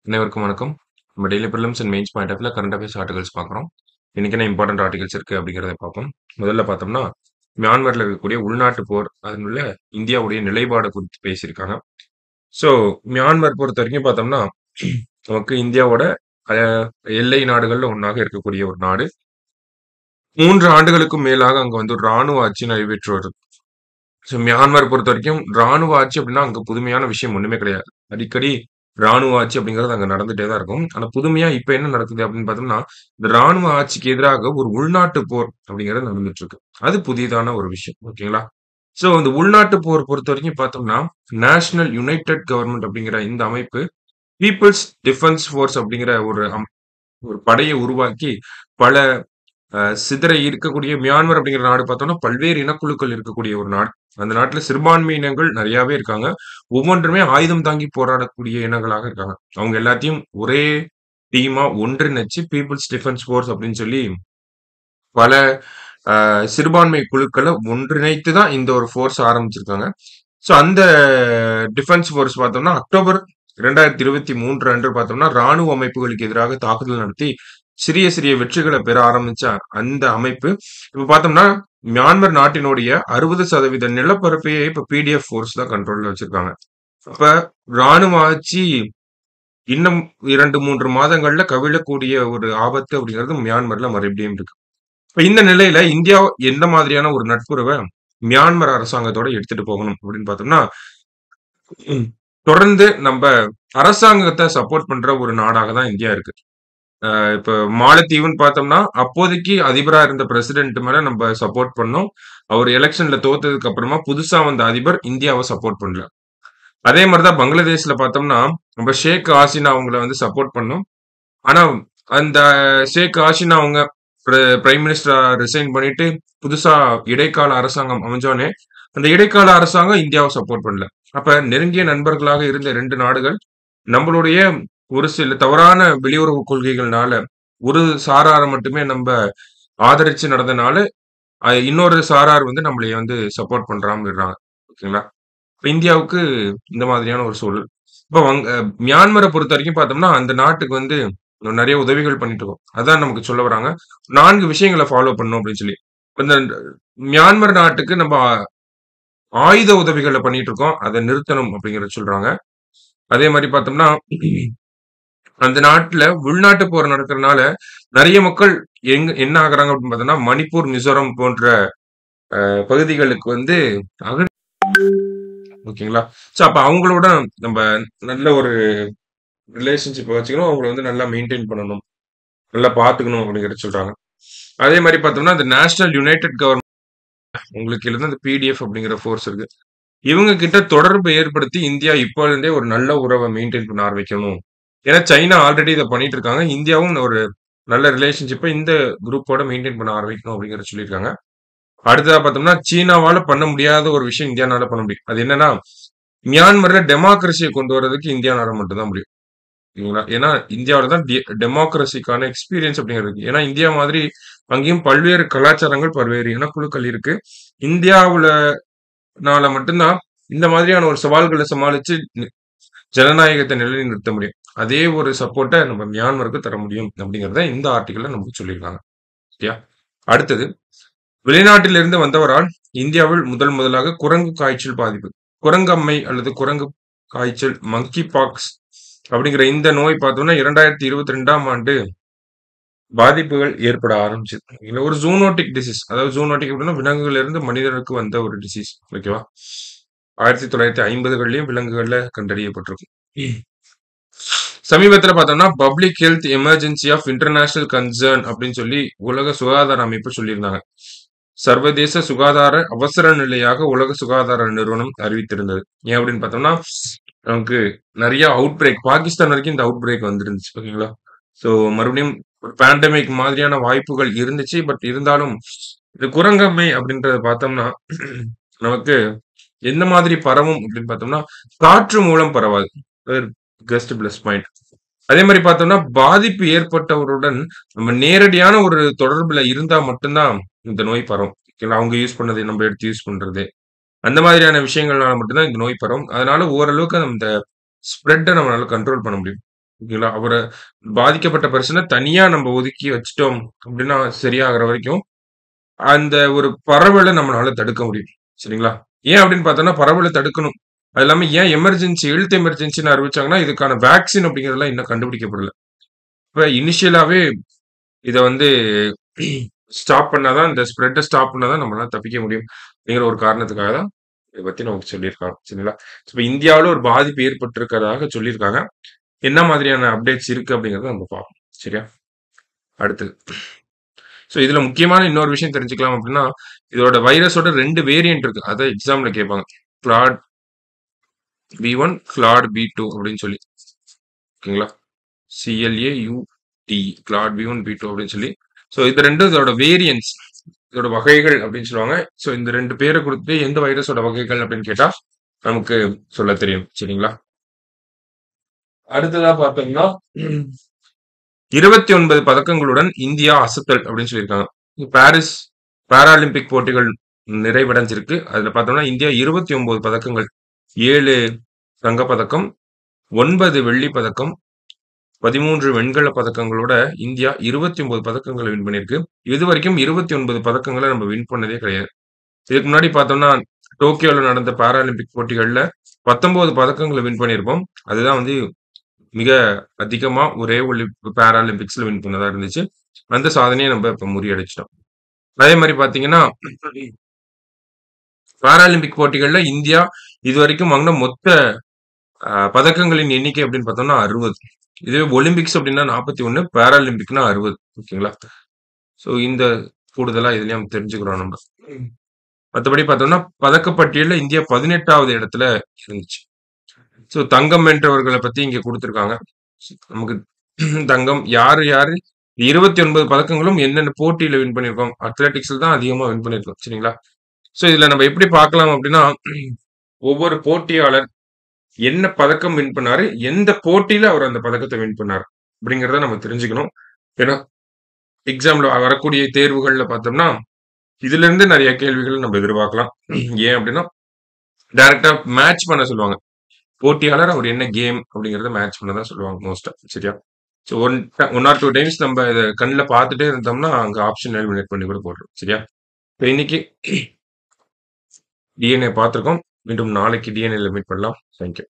அனைவருக்கும் வணக்கம். நம்ம daily prelims and mains point of வியூல கரண்ட் அஃபேர்ஸ் ஆர்டிகல்ஸ் பார்க்குறோம். இன்னைக்கு என்ன இம்பார்ட்டன்ட் ஆர்டிகல்ஸ் இருக்கு அப்படிங்கிறத பார்ப்போம். முதல்ல பார்த்தோம்னா, மியான்மர்ல இருக்கக்கூடிய உள்நாட்டு போர், அதனுள்ள இந்தியாவுடைய நிலைப்பாடு குறித்து பேசியிருக்காங்க. ஸோ மியான்மர் பொறுத்தவரைக்கும் பார்த்தோம்னா, நமக்கு இந்தியாவோட அ எல்லை நாடுகள்ல ஒண்ணாக இருக்கக்கூடிய ஒரு நாடு. 3 ஆண்டுகளுக்கும் மேலாக அங்க வந்து ஒரு ராணுவ ஆட்சி நடைபெற்று வருது. ஸோ மியான்மர் பொறுத்தவரைக்கும் ராணுவ ஆட்சி அப்படின்னா, அங்க புதுமையான விஷயம் ஒண்ணுமே கிடையாது. அடிக்கடி ராணுவ ஆட்சி அப்படிங்கிறது அங்க நடந்துட்டே தான் இருக்கும். ஆனா புதுமையா இப்ப என்ன நடக்குது அப்படின்னு பார்த்தோம்னா, இந்த ராணுவ ஆட்சிக்கு எதிராக ஒரு உள்நாட்டு போர் அப்படிங்கிறது நடந்துட்டு இருக்கு. அது புதிதான ஒரு விஷயம். ஓகேங்களா? ஸோ இந்த உள்நாட்டு போர் பொறுத்தவரைக்கும் பார்த்தோம்னா, நேஷனல் யுனைட்டட் கவர்ன்மென்ட் அப்படிங்கிற இந்த அமைப்பு, பீப்பிள்ஸ் டிஃபென்ஸ் ஃபோர்ஸ் அப்படிங்கிற ஒரு அம் ஒரு படைய உருவாக்கி, பல அ சிதற இருக்கக்கூடிய மியான்மர் அப்படிங்கிற நாடு பார்த்தோம்னா, பல்வேறு இனக்குழுக்கள் இருக்கக்கூடிய ஒரு நாடு. அந்த நாட்டுல சிறுபான்மை இனங்கள் நெறையாவே இருக்காங்க. ஒவ்வொன்றுமே ஆயுதம் தாங்கி போராடக்கூடிய இனங்களாக இருக்காங்க. அவங்க எல்லாத்தையும் ஒரே டீமா ஒன்றிணைச்சு பீப்பிள்ஸ் டிஃபென்ஸ் ஃபோர்ஸ் அப்படின்னு சொல்லி பல அ சிறுபான்மை குழுக்கள ஒன்றிணைத்து தான் இந்த ஒரு ஃபோர்ஸ் ஆரம்பிச்சிருக்காங்க. ஸோ அந்த டிஃபென்ஸ் ஃபோர்ஸ் பார்த்தோம்னா, அக்டோபர் 2023 அன்று பார்த்தோம்னா, ராணுவ அமைப்புகளுக்கு எதிராக தாக்குதல் நடத்தி, சிறிய சிறிய வெற்றிகள பெற ஆரம்பிச்ச அந்த அமைப்பு, இப்ப பார்த்தோம்னா, மியான்மர் நாட்டினுடைய 60% நிலப்பரப்பையே இப்ப பிடிஎஃப் ஃபோர்ஸ் தான் கண்ட்ரோல்ல வச்சிருக்காங்க. அப்ப ராணுவ ஆட்சி இன்னும் 2, 3 மாதங்கள்ல கவிழக்கூடிய ஒரு ஆபத்து அப்படிங்கிறது மியான்மர்ல மறுபடியும் இருக்கு. இப்ப இந்த நிலையில இந்தியா எந்த மாதிரியான ஒரு நட்புறவ மியான்மர் அரசாங்கத்தோட எடுத்துட்டு போகணும் அப்படின்னு பார்த்தோம்னா, ம் தொடர்ந்து நம்ப அரசாங்கத்த சப்போர்ட் பண்ற ஒரு நாடாக தான் இந்தியா இருக்கு. அ இப்ப மாலத்தீவுன்னு பார்த்தோம்னா, அப்போதைக்கு அதிபரா இருந்த பிரசிடென்ட் மேல நம்ப சப்போர்ட் பண்ணோம். அவரு எலக்ஷன்ல தோத்ததுக்கு அப்புறமா புதுசா வந்த அதிபர் இந்தியாவ சப்போர்ட் பண்ணல. அதே மாரி தான் பங்களாதேஷ்ல பார்த்தோம்னா, நம்ப ஷேக் ஹசீனா அவங்கள வந்து சப்போர்ட் பண்ணோம். ஆனா அந்த ஷேக் ஹசீனா அவங்க பிர பிரைம் மினிஸ்டரா ரிசைன் பண்ணிட்டு, புதுசா இடைக்கால அரசாங்கம் அமைஞ்சோனே, அந்த இடைக்கால அரசாங்கம் இந்தியாவ சப்போர்ட் பண்ணல. அப்ப நெருங்கிய நண்பர்களாக இருந்த 2 நாடுகள், நம்பளுடைய ஒரு சில தவறான வெளியுறவு கொள்கைகள்னால, ஒரு சாரார மட்டுமே நம்ப ஆதரிச்சு நடந்தனால, அ இன்னொரு சாரார் வந்து நம்மளய வந்து சப்போர்ட் பண்றாம இருக்காங்க. ஓகேங்களா? இப்ப இந்தியாவுக்கு இந்த மாதிரியான ஒரு சூழல். இப்ப வங் அ மியான்மர பொறுத்தவரைக்கும் பார்த்தோம்னா, அந்த நாட்டுக்கு வந்து நெறைய உதவிகள் பண்ணிட்டு இருக்கோம். அதான் நமக்கு சொல்ல வராங்க. 4 விஷயங்கள ஃபாலோ பண்ணணும் அப்படின்னு சொல்லி. இந்த மியான்மர் நாட்டுக்கு நம்ப ஆயுத உதவிகள பண்ணிட்டு இருக்கோம். அத நிறுத்தணும் அப்படிங்கிறத சொல்றாங்க. அதே மாரி பார்த்தோம்னா, அந்த நாட்டுல உள்நாட்டு போர் நடக்கிறனால, நெறைய மக்கள் எங்க என்ன ஆகுறாங்க அப்படின்னு பார்த்தோம்னா, மணிப்பூர், மிசோரம் போன்ற அ பகுதிகளுக்கு வந்து அகழ் ஓகேங்களா? ஸோ அப்ப அவங்களோட நம்ப நல்ல ஒரு ரிலேஷன்ஷிப்ப வச்சுக்கணும். அவங்கள வந்து நல்லா மெயின்டெயின் பண்ணணும். நல்லா பார்த்துக்கணும் அப்படிங்கிறத சொல்றாங்க. அதே மாரி பார்த்தோம்னா, இந்த நேஷனல் யுனைட்டட் கவர்ன்மென்ட் உங்களுக்கு கீழ தான் இந்த பிடிஎஃப் அப்படிங்கிற ஃபோர்ஸ் இருக்கு. இவங்க கிட்ட தொடர்பு ஏற்படுத்தி இந்தியா இப்போலிருந்தே ஒரு நல்ல உறவ மெயின்டெயின் பண்ண ஆரம்பிக்கணும். ஏன்னா சைனா ஆல்ரெடி இத பண்ணிட்டு இருக்காங்க. இந்தியாவும் ஒரு நல்ல ரிலேஷன்ஷிப்ப இந்த குரூப்போட மெயின்டெயின் பண்ண ஆரம்பிக்கணும் அப்படிங்கிறத சொல்லியிருக்காங்க. அடுத்ததா பார்த்தோம்னா, சீனாவால பண்ண முடியாத ஒரு விஷயம் இந்தியானால பண்ண முடியும். அது என்னன்னா, மியான்மர்ல டெமோக்ரஸிய கொண்டு வரதுக்கு இந்தியானால மட்டும் தான் முடியும். சரிங்களா? ஏன்னா இந்தியாவுல தான் டெ டெமோக்ரஸிக்கான எக்ஸ்பீரியன்ஸ் அப்படிங்கிறது இருக்கு. ஏன்னா இந்தியா மாதிரி அங்கேயும் பல்வேறு கலாச்சாரங்கள், பல்வேறு இனக்குழுக்கள் இருக்கு. இந்தியாவுல னால மட்டும் தான் இந்த மாதிரியான ஒரு சவால்கள சமாளிச்சு நி ஜனநாயகத்த நிலைநிறுத்த முடியும். அதே ஒரு சப்போர்ட்ட நம்ம மியான்மருக்கு தர முடியும் அப்படிங்கிறத இந்த ஆர்டிகிள்ல நமக்கு சொல்லியிருக்காங்க. ஓகேயா? அடுத்தது, வெளிநாட்டிலிருந்து வந்தவரால் இந்தியாவில் முதல் முதலாக குரங்கு காய்ச்சல் பாதிப்பு. குரங்கம்மை அல்லது குரங்கு காய்ச்சல் மங்கி பாக்ஸ் அப்படிங்கிற இந்த நோய் பார்த்தோம்னா 2022ஆம் ஆண்டு பாதிப்புகள் ஏற்பட ஆரம்பிச்சது. இதுல ஒரு ஜூனோட்டிக் டிசீஸ். அதாவது ஜூனோட்டிக் அப்படின்னா விலங்குகளிலிருந்து மனிதனுக்கு வந்த ஒரு டிசீஸ். ஓகேவா? 1950கள்லயும் விலங்குகள்ல கண்டறியப்பட்டிருக்கும். சமீபத்தில பார்த்தோம்னா, public health emergency of international concern அப்படின்னு சொல்லி உலக சுகாதார அமைப்பு சொல்லியிருந்தாங்க. சர்வதேச சுகாதார அவசர நிலையாக உலக சுகாதார நிறுவனம் அறிவித்திருந்தது. ஏன் அப்படின்னு பார்த்தோம்னா, நமக்கு நெறைய அவுட் பிரேக் பாகிஸ்தான் வரைக்கும் இந்த அவுட் பிரேக் வந்துருந்துச்சு. ஓகேங்களா? ஸோ மறுபடியும் ஒரு பேண்டமிக் மாதிரியான வாய்ப்புகள் இருந்துச்சு. பட் இருந்தாலும் இந்த குரங்கம்மை அப்படின்றத பார்த்தோம்னா, நமக்கு எந்த மாதிரி பரவும் அப்படின்னு பார்த்தோம்னா, காற்று மூலம் பரவாது. கெஸ்ட் பிளஸ் பாயிண்ட். அதே மாரி பார்த்தோம்னா, பாதிப்பு ஏற்பட்டவருடன் நம்ம நேரடியான ஒரு தொடர்புல இருந்தா மட்டும் தான் இந்த நோய் பரவும். ஓகேங்களா? அவங்க யூஸ் பண்ணதை நம்ம எடுத்து யூஸ் பண்றது. அந்த மாதிரியான விஷயங்கள்னால மட்டும் தான் இந்த நோய் பரவும். அதனால ஓரளவுக்கு இந்த ஸ்ப்ரெட்ட நம்மளால கண்ட்ரோல் பண்ண முடியும். ஓகேங்களா? அவர பாதிக்கப்பட்ட பெர்சன தனியா நம்ம ஒதுக்கி வச்சுட்டோம் அப்டின்னா, சரியாகுற வரைக்கும், அந்த ஒரு பரவல நம்மளால தடுக்க முடியும். சரிங்களா? ஏன் அப்டின்னு பார்த்தோம்னா, பரவல தடுக்கணும். அது இல்லாம ஏன் எமர்ஜென்சி ஹெல்த் எமர்ஜென்சின்னு அறிவிச்சாங்கன்னா, இதுக்கான வேக்சின் அப்டிங்கிறதெல்லாம் இன்னும் கண்டுபிடிக்கப்படல. இப்ப இனிஷியலாவே இத வந்து ஸ்டாப் பண்ணா தான் இந்த ஸ்ப்ரெட்ட ஸ்டாப் பண்ணா தான் நம்மளால தப்பிக்க முடியும். அப்டிங்கிற ஒரு காரணத்துக்காக தான் இத பத்தி நமக்கு சொல்லியிருக்காங்க. சரிங்களா? இப்ப இந்தியாவுல ஒரு பாதிப்பு ஏற்பட்டிருக்கிறதாக சொல்லியிருக்காங்க. என்ன மாதிரியான அப்டேட்ஸ் இருக்கு அப்டிங்கிறத நம்ம பார்ப்போம். சரியா? அடுத்தது. ஸோ இதுல முக்கியமான இன்னொரு விஷயம் தெரிஞ்சுக்கலாம் அப்டின்னா, இதோட வைரஸோட 2 வேரியன்ட் இருக்கு. அத எக்ஸாம்ல கேட்பாங்க. கிளாட் பி1, கிளாட் பி2 அப்டின்னு சொல்லி. ஓகேங்களா? சிஎல்ஏ-யூடி கிளாட் பி1, பி2 அப்டின்னு சொல்லி. ஸோ இது 2 இதோட வேரியன்ட்ஸ். இதோட வகைகள் அப்டின்னு சொல்லுவாங்க. ஸோ இந்த 2 பேர குடுத்து எந்த வைரஸோட வகைகள் அப்டின்னு கேட்டா, நமக்கு சொல்ல தெரியும். சரிங்களா? அடுத்ததா பார்த்தோம்னா, 29 பதக்கங்களுடன் இந்தியா அசத்தல் அப்டின்னு சொல்லியிருக்காங்க. பாரிஸ் பாராலிம்பிக் போட்டிகள் நிறைவடைஞ்சிருக்கு. அதுல பார்த்தோம்னா, இந்தியா 29 பதக்கங்கள் 7 தங்கப் பதக்கம், 9 வெள்ளிப் பதக்கம், 13 வெண்கலப் பதக்கங்களோட இந்தியா 29 பதக்கங்கள வின் பண்ணியிருக்கு. இதுவரைக்கும் 29 பதக்கங்கள நம்ம வின் பண்ணதே கிடையாது. இதுக்கு முன்னாடி பார்த்தோம்னா, டோக்கியோல நடந்த பாராலிம்பிக் போட்டிகள்ல 19 பதக்கங்கள வின் பண்ணியிருப்போம். அதுதான் வந்து மிக அதிகமா ஒரே ஒலிம்ப் பாராலிம்பிக்ஸ்ல வின் பண்ணதா இருந்துச்சு. அந்த சாதனைய நம்ம இப்ப முறியடிச்சுட்டோம். அதே மாரி பார்த்தீங்கன்னா, பாராலிம்பிக் போட்டிகள்ல இந்தியா இதுவரைக்கும் வாங்குன மொத்த அ பதக்கங்களின் எண்ணிக்கை அப்டின்னு பார்த்தோம்னா 60. இதுவே ஒலிம்பிக்ஸ் அப்டின்னா 41, பாராலிம்பிக்னா 60. ஓகேங்களா? ஸோ இந்த கூடுதலா இதுலயும் தெரிஞ்சுக்கிறோம் நம்ம. மத்தபடி பார்த்தோம்னா, பதக்கப்பட்டியல்ல இந்தியா 18வது இடத்துல இருந்துச்சு. ஸோ தங்கம் வென்றவர்கள பத்தி இங்க குடுத்திருக்காங்க. நமக்கு தங்கம் யாரு யாரு 29 பதக்கங்களும் என்னென்ன போட்டியில வின் பண்ணியிருக்கோம். அத்லெட்டிக்ஸ்ல தான் அதிகமா வின் பண்ணியிருக்கோம். சரிங்களா? ஸோ இதுல நம்ம எப்படி பார்க்கலாம் அப்டின்னா, ஒவ்வொரு போட்டியாளர் என்ன பதக்கம் வின் பண்ணாரு, எந்த போட்டியில அவர் அந்த பதக்கத்த வின் பண்ணாரு, அப்டிங்கிறத நம்ம தெரிஞ்சுக்கணும். ஏன்னா, எக்ஸாம்ல வரக்கூடிய தேர்வுகள்ல பார்த்தோம்னா, இதிலிருந்து நெறைய கேள்விகள் நம்ம எதிர்பார்க்கலாம். ஏன் அப்டின்னா, டைரக்ட்டா மேட்ச் பண்ண சொல்லுவாங்க. போட்டியாளர் அவர் என்ன கேம் அப்டிங்கிறத மேட்ச் பண்ண தான் சொல்லுவாங்க மோஸ்ட்டா. சரியா? ஸோ ஒன் ட 1 ஆர் 2 டைம்ஸ் நம்ம இத கண்ல பார்த்துட்டே இருந்தோம்னா, அங்க ஆப்ஷன் எலிமினேட் பண்ணி கூட போட்டுரும். சரியா? இப்ப இன்னைக்கு டிஎன்ஏ பார்த்திருக்கோம். மீண்டும் நாளைக்கு டிஎன்ஏல மீட் பண்ணலாம். Thank you.